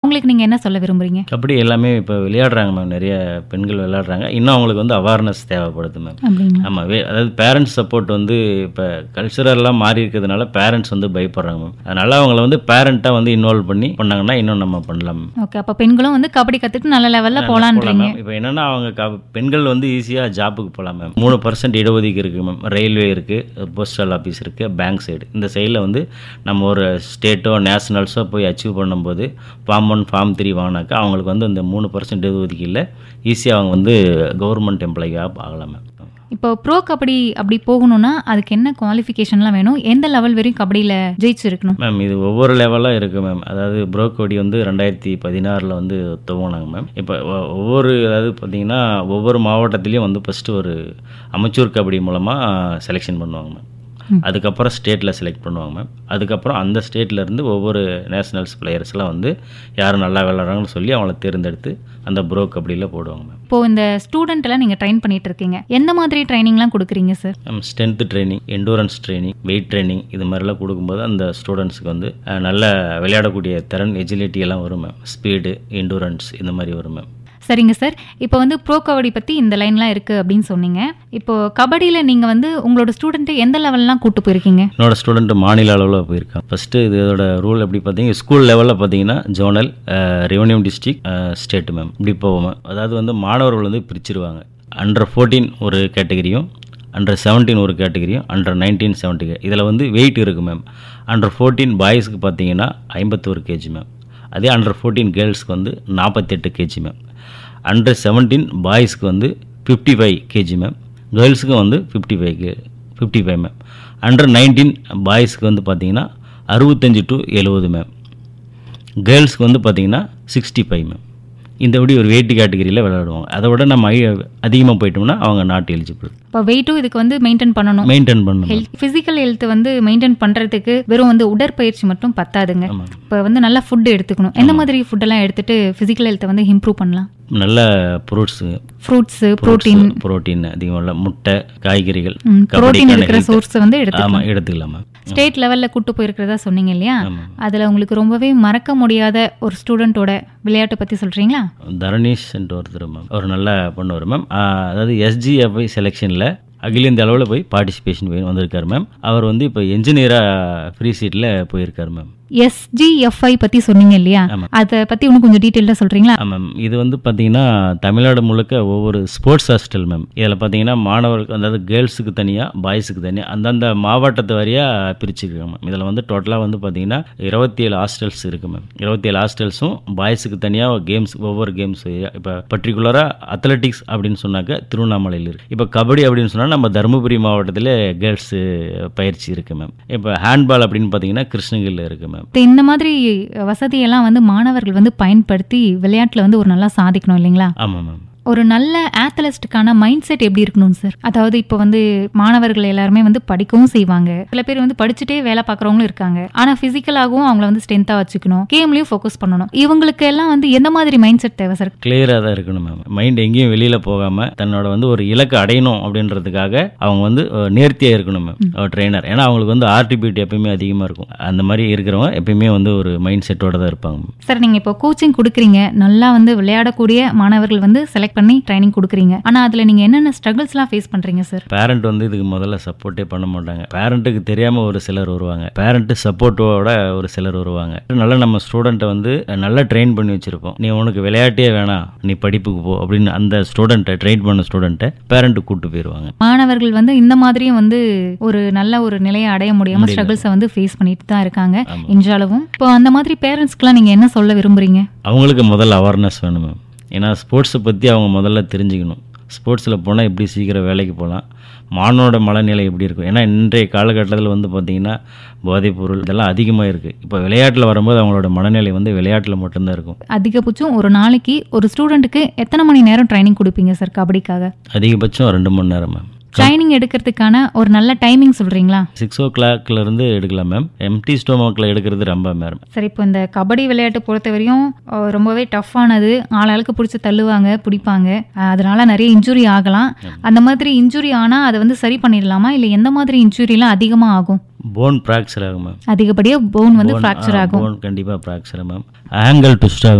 அவங்களுக்கு நீங்க என்ன சொல்ல விரும்புறீங்க கபடி எல்லாமே இப்போ விளையாடுறாங்க மேம் நிறைய பெண்கள் விளையாடுறாங்க இன்னும் அவங்களுக்கு வந்து அவேர்னஸ் தேவைப்படுது மேம் அப்படிங்களா ஆமாம் வே அதாவது பேரண்ட்ஸ் சப்போர்ட் வந்து இப்போ கல்ச்சரெல்லாம் மாறி இருக்கிறதுனால பேரண்ட்ஸ் வந்து பயப்படுறாங்க மேம் அதனால அவங்கள வந்து பேரண்ட்டாக வந்து இன்வால்வ் பண்ணி பண்ணாங்கன்னா இன்னும் நம்ம பண்ணலாம் மேம் ஓகே அப்ப பெண்களும் வந்து கபடி கத்துட்டு நல்ல லெவல்ல போலான்றீங்க இப்போ என்னன்னா அவங்க க- பெண்கள் வந்து ஈஸியாக ஜாப்புக்கு போகலாம் மேம் மூணு பர்சன்ட் இடஒதுக்கீடு இருக்குது மேம் ரயில்வே இருக்குது போஸ்டல் ஆஃபீஸ் இருக்குது பேங்க் சைடு இந்த சைடில் வந்து நம்ம ஒரு ஸ்டேட்டோ நேஷனல்ஸோ போய் அச்சீவ் பண்ணும்போது ஃபார்ம் ஒன் ஃபார்ம் த்ரீ வாங்கினாக்கா அவங்களுக்கு வந்து இந்த மூணு பர்சன்ட் இடஒதுக்கீடில் ஈஸியாக அவங்க வந்து கவர்மெண்ட் எம்ப்ளாயியாக ஆகலாம் மேம் இப்போ ப்ரோ கபடி அப்படி போகணும்னா அதுக்கு என்ன குவாலிஃபிகேஷன்லாம் வேணும் எந்த லெவல் வரையும் கபடியில ஜெயிச்சிருக்கணும் மேம் இது ஒவ்வொரு லெவலாக இருக்குது மேம் அதாவது ப்ரோ கபடி வந்து ரெண்டாயிரத்தி பதினாறில் வந்து துவங்கினாங்க மேம் இப்போ ஒ- ஒவ்வொரு அதாவது பார்த்தீங்கன்னா ஒவ்வொரு மாவட்டத்துலேயும் வந்து ஃபஸ்ட்டு ஒரு அமைச்சூர் கபடி மூலமாக செலெக்ஷன் பண்ணுவாங்க மேம் அதுக்கப்புறம் ஸ்டேட்டில் செலக்ட் பண்ணுவாங்க மேம் அதுக்கப்புறம் அந்த ஸ்டேட்ல இருந்து ஒவ்வொரு நேஷனல்ஸ் பிளேயர்ஸ்லாம் வந்து யார் நல்லா விளாட்றாங்கன்னு சொல்லி அவங்கள தேர்ந்தெடுத்து அந்த ப்ரோ கபடியில் போடுவாங்க மேம் இப்போ இந்த ஸ்டூடெண்ட் எல்லாம் நீங்க ட்ரெயின் பண்ணிட்டு இருக்கீங்க எந்த மாதிரி ட்ரைனிங்லாம் கொடுக்குறீங்க sir ma'am strength training endurance training weight training இது மாதிரிலாம் கொடுக்கும்போது அந்த ஸ்டூடெண்ட்ஸ்க்கு வந்து அஹ், நல்ல விளையாடக்கூடிய திறன் எஜிலிட்டி எல்லாம் வரும் மேம் ஸ்பீடு எண்டூரன்ஸ் இந்த மாதிரி வரும் மேம் சரிங்க சார் இப்போ வந்து ப்ரோ கபடி பத்தி இந்த லைன்லாம் இருக்கு அப்படின்னு சொன்னீங்க இப்போ கபடியில நீங்க வந்து உங்களோட ஸ்டூடெண்ட்டை எந்த லெவல்லாம் கூட்டு போயிருக்கீங்க என்னோட ஸ்டூடெண்ட் மாநில அளவில் போயிருக்கான் ஃபஸ்ட்டு இதோட ரூல் எப்படி பார்த்தீங்கன்னா ஸ்கூல் லெவலில் பார்த்தீங்கன்னா zonal revenue district state ma'am இப்படி போவோம் மேம் அதாவது வந்து மாணவர்கள் வந்து பிரிச்சிருவாங்க அண்டர் ஃபோர்டீன் ஒரு கேட்டகரியும் அண்டர் செவன்டீன் ஒரு கேட்டகரியும் அண்டர் நைன்டீன் செவன்ட்டி இதில் வந்து வெயிட் இருக்குது மேம் அண்டர் ஃபோர்டீன் பாய்ஸ்க்கு பார்த்தீங்கன்னா ஐம்பத்தோரு கேஜி மேம் அதே அண்டர் ஃபோர்டீன் கேர்ள்ஸ்க்கு வந்து நாற்பத்தெட்டு கேஜி மேம் அண்டர் செவன்டீன் பாய்ஸ்க்கு வந்து ஃபிஃப்டி ஃபைவ் கேஜி மேம் கேர்ள்ஸுக்கும் வந்து fifty five K fifty five ma'am under nineteen பாய்ஸ்க்கு வந்து பார்த்தீங்கன்னா அறுபத்தஞ்சு டு எழுபது மேம் கேர்ள்ஸ்க்கு வந்து பார்த்தீங்கன்னா சிக்ஸ்டி ஃபைவ் மேம் இந்தபடி ஒரு வெயிட் கேட்டகரியில் விளையாடுவாங்க அதை விட நம்ம அதிகமாக போயிட்டோம்னா அவங்க நாட் எலிஜிபிள் இப்போ வெயிட்டும் இதுக்கு வந்து மெயின்டைன் பண்ணணும் மெயின்டைன் பண்ணணும் ஹெல்த் ஃபிசிக்கல் ஹெல்த் வந்து மெயின்டைன் பண்றதுக்கு வெறும் வந்து உடற்பயிற்சி மட்டும் பத்தாதுங்க ஆமாம் இப்போ வந்து நல்லா ஃபுட் எடுத்துக்கணும் எந்த மாதிரி ஃபுட்டெல்லாம் எடுத்துட்டு ஃபிசிக்கல் ஹெல்த்தை வந்து இம்ப்ரூவ் பண்ணலாம் நல்ல ஃப்ரூட்ஸு ஃப்ரூட்ஸ் புரோட்டீன் புரோட்டீன் அதிகமாக உள்ள முட்டை காய்கறிகள் புரோட்டீன் இருக்கிற சோர்ஸ் வந்து எடுத்துக்கலாம் ஆமாம் எடுத்துக்கலாம் மேம் ஸ்டேட் லெவல்ல கூட்டு போயிருக்கிறதா சொன்னீங்க இல்லையா ஆமாம் அதுல உங்களுக்கு ரொம்பவே மறக்க முடியாத ஒரு ஸ்டூடெண்டோட விளையாட்டை பத்தி சொல்றீங்களா தரணீஷ் என்று ஒருத்தர் மேம் அவர் நல்லா பண்ணுவார் மேம் அதாவது எஸ்ஜிஎஃப்ஐ செலெக்ஷனில் அகில இந்திய அளவில் போய் பார்ட்டிசிபேஷன் வந்திருக்காரு மேம் அவர் வந்து இப்போ என்ஜினியராக ஃப்ரீ சீட்டில் போயிருக்காரு மேம் எஸ்ஜிஎஃப்ஐ பத்தி சொன்னீங்க இல்லையா ஆமா. அதை பத்தி இன்னும் கொஞ்சம் டீட்டெயிலாக சொல்றீங்களா ஆ, மேம் இது வந்து பார்த்தீங்கன்னா தமிழ்நாடு முழுக்க ஒவ்வொரு ஸ்போர்ட்ஸ் ஹாஸ்டல் மேம் இதில் பார்த்தீங்கன்னா மாணவர்கள் அதாவது கேர்ள்ஸுக்கு தனியாக பாய்ஸுக்கு தனியாக அந்தந்த மாவட்டத்து வாரியாக பிரிச்சுருக்காங்க மேம் இதில் வந்து டோட்டலாக வந்து பார்த்தீங்கன்னா இருபத்தி ஏழு ஹாஸ்டல்ஸ் இருக்குது மேம் இருபத்தி ஏழு ஹாஸ்டல்ஸும் பாய்ஸுக்கு தனியாக கேம்ஸ் ஒவ்வொரு கேம்ஸ் இப்போ பர்டிகுலராக அத்லெட்டிக்ஸ் அப்படின்னு சொன்னாக்க திருவண்ணாமலையில் இருக்குது இப்போ கபடி அப்படின்னு சொன்னால் நம்ம தருமபுரி மாவட்டத்தில் கேர்ள்ஸு பயிற்சி இருக்குது மேம் இப்போ ஹேண்ட்பால் அப்படின்னு பார்த்தீங்கன்னா கிருஷ்ணகிரியில் இருக்குது மேம் இப்ப இந்த மாதிரி வசதியெல்லாம் வந்து மாணவர்கள் வந்து பயன்படுத்தி விளையாட்டுல வந்து ஒரு நல்லா சாதிக்கணும் இல்லைங்களா ஆமாம் மேம் ஒரு நல்ல ஆத்லஸ்டுக்கான மைண்ட் செட் எப்படி இருக்கணும் சார் அதாவது இப்போ வந்து மாணவர்கள் எல்லாருமே வந்து படிக்கவும் செய்வாங்க சில பேர் வந்து படிச்சுட்டே வேலை பார்க்குறவங்களும் இருக்காங்க ஆனா பிசிக்கலாகவும் அவங்கள வந்து ஸ்ட்ரென்த்தா வச்சுக்கணும் கேம்லயும் ஃபோக்கஸ் பண்ணணும் இவங்களுக்கு எல்லாம் வந்து எந்த மாதிரி மைண்ட் செட் தேவை சார் கிளியராக தான் இருக்கணும் மேம் மைண்ட் எங்கேயும் வெளியில் போகாமல் தன்னோட வந்து ஒரு இலக்கு அடையணும் அப்படின்றதுக்காக அவங்க வந்து நேர்த்தியாக இருக்கணும் மேம் ட்ரெயினர் ஏன்னா அவங்களுக்கு வந்து ஆர்டிபியூட்டி எப்பயுமே அதிகமாக இருக்கும் அந்த மாதிரி இருக்கிறவங்க எப்பயுமே வந்து ஒரு மைண்ட் செட்டோட தான் இருப்பாங்க மேம் சார் நீங்க இப்போ கோச்சிங் கொடுக்குறீங்க நல்லா வந்து விளையாடக்கூடிய மாணவர்கள் வந்து செலக்ட் பண்ணி ட்ரைனிங் கொடுக்குறீங்க ஆனா அதுல நீங்க என்னென்ன ஸ்ட்ரகிள்ஸ்லாம் ஃபேஸ் பண்றீங்க சார் பேரண்ட் வந்து இதுக்கு முதல்ல சப்போர்ட்டே பண்ண மாட்டாங்க பேரண்ட்டுக்கு தெரியாமல் ஒரு சிலர் வருவாங்க பேரண்ட்டு சப்போர்ட்டோட ஒரு சிலர் வருவாங்க நல்லா நம்ம ஸ்டூடெண்ட்டை வந்து நல்லா ட்ரெயின் பண்ணி வச்சுருப்போம் நீ உனக்கு விளையாட்டே வேணாம் நீ படிப்புக்கு போ அப்படின்னு அந்த ஸ்டூடெண்ட்டை ட்ரெயின் பண்ண ஸ்டூடெண்ட்டை பேரண்ட்டு கூப்பிட்டு போயிடுவாங்க மாணவர்கள் வந்து இந்த மாதிரியும் வந்து ஒரு நல்ல ஒரு நிலையை அடைய முடியாம ஸ்ட்ரகிள்ஸை வந்து ஃபேஸ் பண்ணிட்டு தான் இருக்காங்க ஆமா. இன்றாலவும் இப்போ அந்த மாதிரி பேரண்ட்ஸ்க்குலாம் நீங்க என்ன சொல்ல விரும்புறீங்க அவங்களுக்கு முதல்ல அவேர்னஸ் வேணும் மேம் ஏன்னா ஸ்போர்ட்ஸை பற்றி அவங்க முதல்ல தெரிஞ்சுக்கணும் ஸ்போர்ட்ஸில் போனால் எப்படி சீக்கிரம் வேலைக்கு போகலாம் மாணவனோட மனநிலை எப்படி இருக்கும் ஏன்னா இன்றைய காலகட்டத்தில் வந்து பார்த்திங்கன்னா போதைப்பொருள் இதெல்லாம் அதிகமாக இருக்குது இப்போ விளையாட்டில் வரும்போது அவங்களோட மனநிலை வந்து விளையாட்டில் மட்டும்தான் இருக்கும் அதிகபட்சம் ஒரு நாளைக்கு ஒரு ஸ்டூடெண்ட்டுக்கு எத்தனை மணி நேரம் ட்ரைனிங் கொடுப்பீங்க சார் கபடிக்காக அதிகபட்சம் ரெண்டு மணி நேரம் மேம் ட்ரைனிங் எடுக்கிறதுக்கான ஒரு நல்ல டைமிங் சொல்றீங்களா சிக்ஸ் ஓ கிளாக்லேருந்து எடுக்கலாம் மேம் எம்டி ஸ்டோமக்கில் எடுக்கிறது ரொம்ப மேம் சரி இப்போ இந்த கபடி விளையாட்டு பொறுத்தவரையும் அஹ், ரொம்பவே டஃப்பானது ஆளாளுக்கு பிடிச்சி தள்ளுவாங்க பிடிப்பாங்க அஹ், அதனால நிறைய இன்ஜுரி ஆகலாம் அந்த மாதிரி இன்ஜுரி ஆனால் அதை வந்து சரி பண்ணிடலாமா இல்லை எந்த மாதிரி இன்ஜுரிலாம் அதிகமாக ஆகும் போன் ஃப்ராக்சர் ஆகும் மேம் அதிகப்படியாக போன் வந்து ஃப்ராக்சர் ஆகும் போன் கண்டிப்பாக ஃப்ராக்சர் மேம் ஆங்கிள் ட்விஸ்ட் ஆகும்